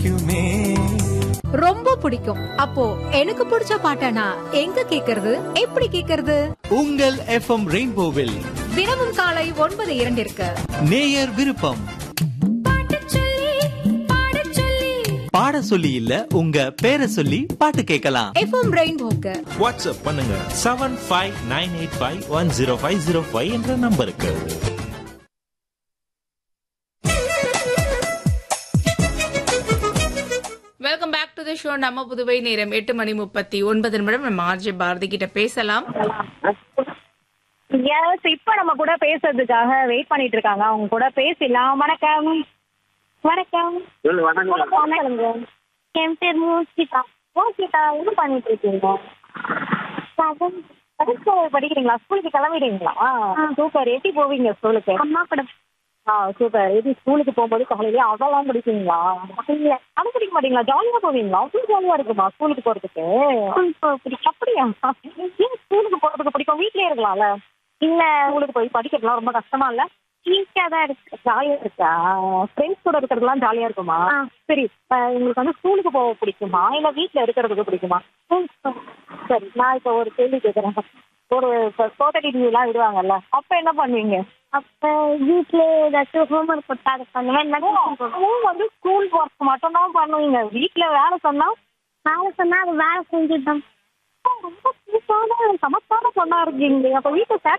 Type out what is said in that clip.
பிடிக்குமே ரொம்ப பிடிக்கும் அப்போ எனக்கு பிடிச்ச பாட்டனா எங்க கேக்குறது எப்படி கேக்குறது உங்கள் எஃப்எம் ரெயின்போவில் தினமும் காலை ஒன்பது இரண்டிற்கு நேயர் விருப்பம் பாட சொல்லி இல்ல உங்க பேரை சொல்லி பாட்டு கேட்கலாம் எஃப்எம் ரெயின்போக்கு வாட்ஸ்அப் பண்ணுங்க seven five nine eight five one zero five zero five என்ற நம்பருக்கு welcome back to the show நம்ம புதுவை நேரம் எட்டு மணி முப்பத்தி ஒன்பது நிமிடம் நம்ம ஆர்ஜே பாரதி கிட்ட பேசலாம் எஸ் இப்ப நம்ம கூட பேசுறதுக்காக வெயிட் பண்ணிட்டு இருக்காங்க அவங்க கூட பேசலாம் வணக்கம் வணக்கம் சொல்லுங்க என் பேர் மோசிகா மோசிகா என்ன பண்ணிட்டு இருக்கீங்க படிக்கிறீங்களா ஸ்கூலுக்கு கிளம்பிடுவீங்களா சூப்பர் எப்படி போவீங்க ஸ்கூலுக்கு அம்மா கூட ஆ சூப்பர் எப்படி ஸ்கூலுக்கு போகும்போது காலையிலேயே அதெல்லாம் படிப்பீங்களா இல்ல அது படிக்க மாட்டீங்களா ஜாலியா போவீங்களா அவ்வளவு ஜாலியா இருக்குமா ஸ்கூலுக்கு போறதுக்கு பிடிக்கும் அப்படியா ஏன் ஸ்கூலுக்கு போறதுக்கு பிடிக்கும் வீட்லயே இருக்கலாம்ல இல்ல ஸ்கூலுக்கு போய் படிக்கிறதுலாம் ரொம்ப கஷ்டமா இல்ல ஈஸியா தான் இருக்கு ஜாலியா இருக்கா ஃப்ரெண்ட்ஸ் கூட இருக்கிறதுலாம் ஜாலியா இருக்குமா சரி அஹ் உங்களுக்கு வந்து ஸ்கூலுக்கு போக பிடிக்குமா இல்ல வீட்ல இருக்கிறதுக்கு பிடிக்குமா சரி நான் இப்ப ஒரு கேள்வி கேக்குறேன் ஒரு சோதனை எல்லாம் விடுவாங்கல்ல அப்ப என்ன பண்ணுவீங்க அப்ப வீட்ல ஏதாச்சும் ஹோம்ஒர்க் போட்டா அதை பண்ணுவேன் வந்து ஸ்கூல் ஒர்க் மட்டும் தான் பண்ணுவீங்க வீட்ல வேலை சொன்னா வேலை சொன்னா அது வேலை செஞ்சுட்டோம் ரொம்ப சமத்தான பொண்ணா இருக்கீங்க அப்ப வீட்டை